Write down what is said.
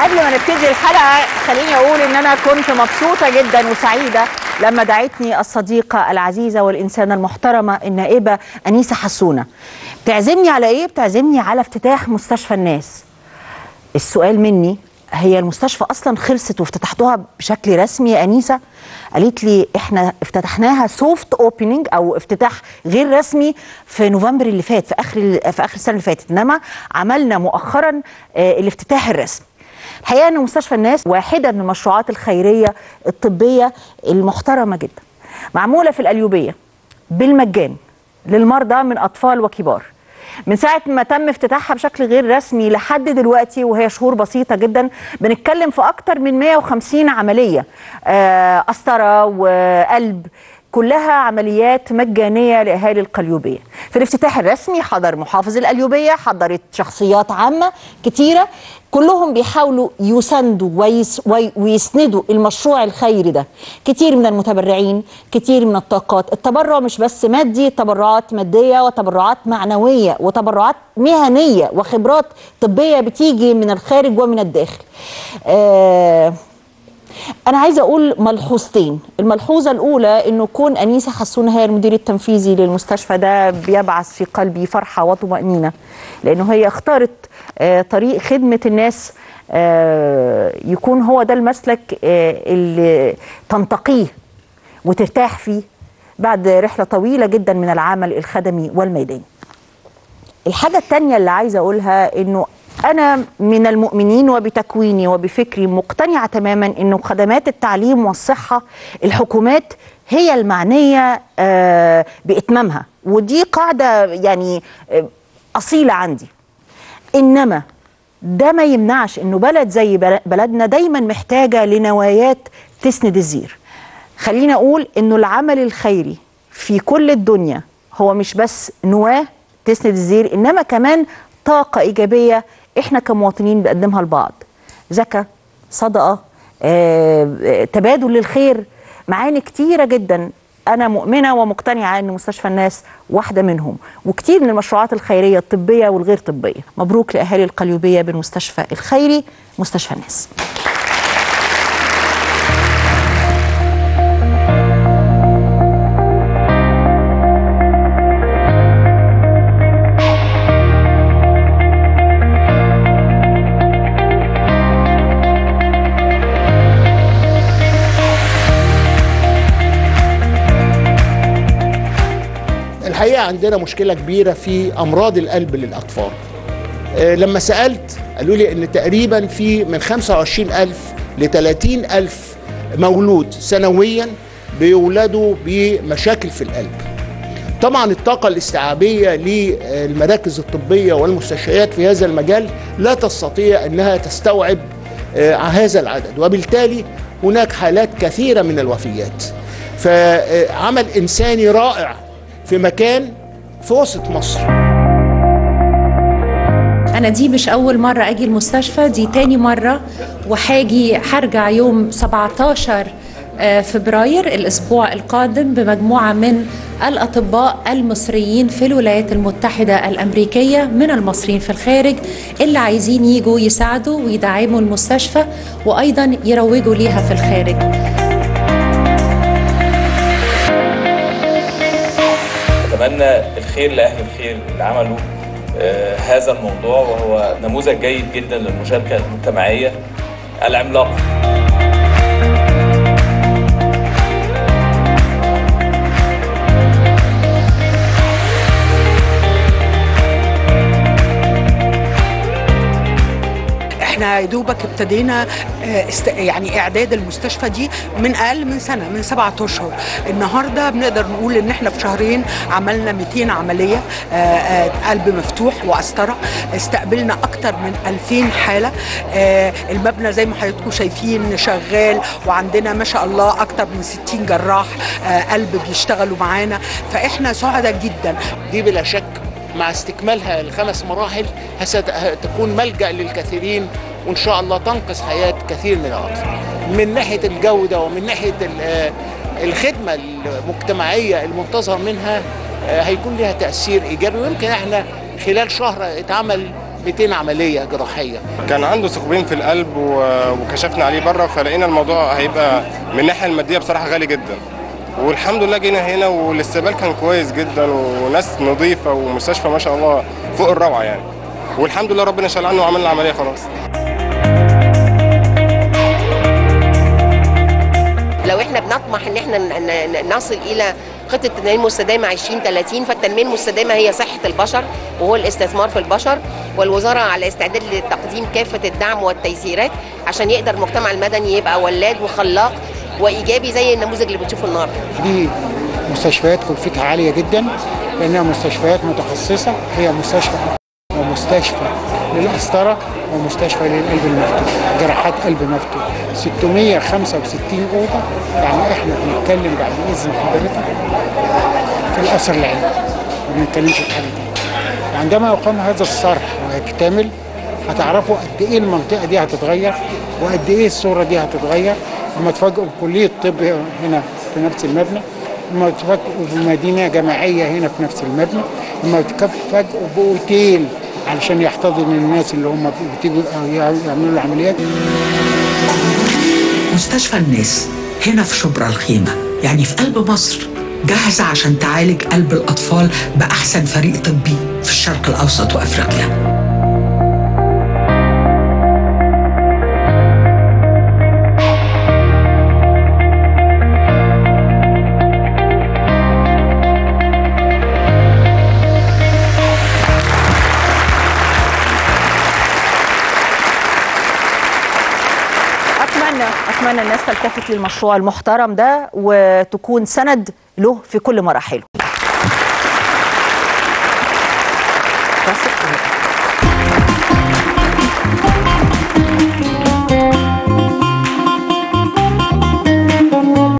قبل ما نبتدي الحلقه خليني اقول ان انا كنت مبسوطه جدا وسعيده لما دعتني الصديقه العزيزه والانسانه المحترمه النائبه انيسه حسونه بتعزمني على ايه بتعزمني على افتتاح مستشفى الناس السؤال مني هي المستشفى اصلا خلصت وافتتحتوها بشكل رسمي يا انيسه قالت لي احنا افتتحناها سوفت اوبننج او افتتاح غير رسمي في نوفمبر اللي فات في اخر في اخر السنه اللي فاتت انما عملنا مؤخرا آه، الافتتاح الرسمي الحقيقه ان مستشفى الناس واحده من المشروعات الخيريه الطبيه المحترمه جدا معموله في القليوبيه بالمجان للمرضى من اطفال وكبار من ساعة ما تم افتتاحها بشكل غير رسمي لحد دلوقتي وهي شهور بسيطة جدا بنتكلم في أكتر من 150 عملية آه، قسطرة وقلب كلها عمليات مجانية لأهالي القليوبية في الافتتاح الرسمي حضر محافظ القليوبية حضرت شخصيات عامة كتيرة كلهم بيحاولوا يساندوا ويس وي ويسندوا المشروع الخيري ده كتير من المتبرعين كتير من الطاقات التبرع مش بس مادي تبرعات مادية وتبرعات معنوية وتبرعات مهنية وخبرات طبية بتيجي من الخارج ومن الداخل آه أنا عايزة أقول ملحوظتين، الملحوظة الأولى إنه كون أنيسة حسون هي المدير التنفيذي للمستشفى ده بيبعث في قلبي فرحة وطمأنينة، لأنه هي اختارت آه، طريق خدمة الناس آه، يكون هو ده المسلك آه، اللي تنتقيه وترتاح فيه بعد رحلة طويلة جدا من العمل الخدمي والميداني. الحاجة التانية اللي عايزة أقولها إنه أنا من المؤمنين وبتكويني وبفكري مقتنعة تماما إنه خدمات التعليم والصحة الحكومات هي المعنية آه، بإتمامها ودي قاعدة يعني آه، أصيلة عندي إنما ده ما يمنعش إنه بلد زي بل- بلدنا دايما محتاجة لنوايات تسند الزير خلينا أقول إنه العمل الخيري في كل الدنيا هو مش بس نواة تسند الزير إنما كمان طاقة إيجابية إحنا كمواطنين بنقدمها لبعض زكاة صدقة آه، آه، تبادل للخير معاني كتيرة جدا أنا مؤمنة ومقتنعة أن مستشفى الناس واحدة منهم وكتير من المشروعات الخيرية الطبية والغير طبية مبروك لأهالي القليوبية بالمستشفى الخيري مستشفى الناس الحقيقه عندنا مشكله كبيره في امراض القلب للاطفال آه، لما سالت قالوا لي ان تقريبا في من 25000 ل 30000 مولود سنويا بيولدوا بمشاكل في القلب طبعا الطاقة الاستيعابية للمراكز الطبية والمستشفيات في هذا المجال لا تستطيع أنها تستوعب آه، هذا العدد وبالتالي هناك حالات كثيرة من الوفيات فعمل إنساني رائع في مكان في وسط مصر أنا دي مش أول مرة أجي المستشفى دي تاني مرة وحاجي هرجع يوم 17 آه، فبراير الأسبوع القادم بمجموعة من الأطباء المصريين في الولايات المتحدة الأمريكية من المصريين في الخارج اللي عايزين يجوا يساعدوا ويدعموا المستشفى وأيضا يروجوا ليها في الخارج اتمنى الخير لاهل الخير اللي عملوا آه، هذا الموضوع وهو نموذج جيد جدا للمشاركه المجتمعيه العملاقه احنا يا دوبك ابتدينا آه، است- يعني اعداد المستشفى دي من اقل من سنه من سبعة اشهر النهارده بنقدر نقول ان احنا في شهرين عملنا 200 عمليه آه، آه، قلب مفتوح وقسطره استقبلنا اكتر من 2000 حاله آه، المبنى زي ما حضراتكم شايفين شغال وعندنا ما شاء الله اكتر من 60 جراح آه، قلب بيشتغلوا معانا فاحنا سعداء جدا دي بلا شك مع استكمالها الخمس مراحل هتكون ملجأ للكثيرين وإن شاء الله تنقذ حياة كثير من الأطفال من ناحية الجودة ومن ناحية ال- الخدمة المجتمعية المنتظر منها آه، هيكون لها تأثير إيجابي ويمكن احنا خلال شهر اتعمل 200 عمليه جراحيه كان عنده ثقبين في القلب و- وكشفنا عليه بره فلقينا الموضوع هيبقى من الناحيه الماديه بصراحه غالي جدا والحمد لله جينا هنا والاستقبال كان كويس جدا وناس نظيفه ومستشفى ما شاء الله فوق الروعه يعني والحمد لله ربنا شال عنه وعملنا العمليه خلاص لو احنا بنطمح ان احنا ن- ن- نصل الى خطه التنميه المستدامه 2030 فالتنميه المستدامه هي صحه البشر وهو الاستثمار في البشر والوزاره على استعداد لتقديم كافه الدعم والتيسيرات عشان يقدر المجتمع المدني يبقى ولاد وخلاق وايجابي زي النموذج اللي بنشوفه النهارده دي مستشفيات كلفتها عالية جدا لأنها مستشفيات متخصصة هي مستشفى ومستشفى للقسطرة ومستشفى للقلب المفتوح جراحات قلب مفتوح 665 أوضة يعني احنا بنتكلم بعد إذن حضرتك في القصر العلمي ما بنتكلمش في حاجة تانية وعندما يقام هذا الصرح ويكتمل هتعرفوا قد ايه المنطقه دي هتتغير وقد ايه الصوره دي هتتغير لما تفاجئوا بكليه الطب هنا في نفس المبنى لما تفاجئوا بمدينه جامعيه هنا في نفس المبنى لما تفاجئوا باوتيل علشان يحتضن الناس اللي هم بتيجوا يعملوا العمليات مستشفى الناس هنا في شبرا الخيمة يعني في قلب مصر جاهزة عشان تعالج قلب الأطفال بأحسن فريق طبي في الشرق الأوسط وأفريقيا اتمنى اتمنى الناس تلتفت للمشروع المحترم ده وتكون سند له في كل مراحله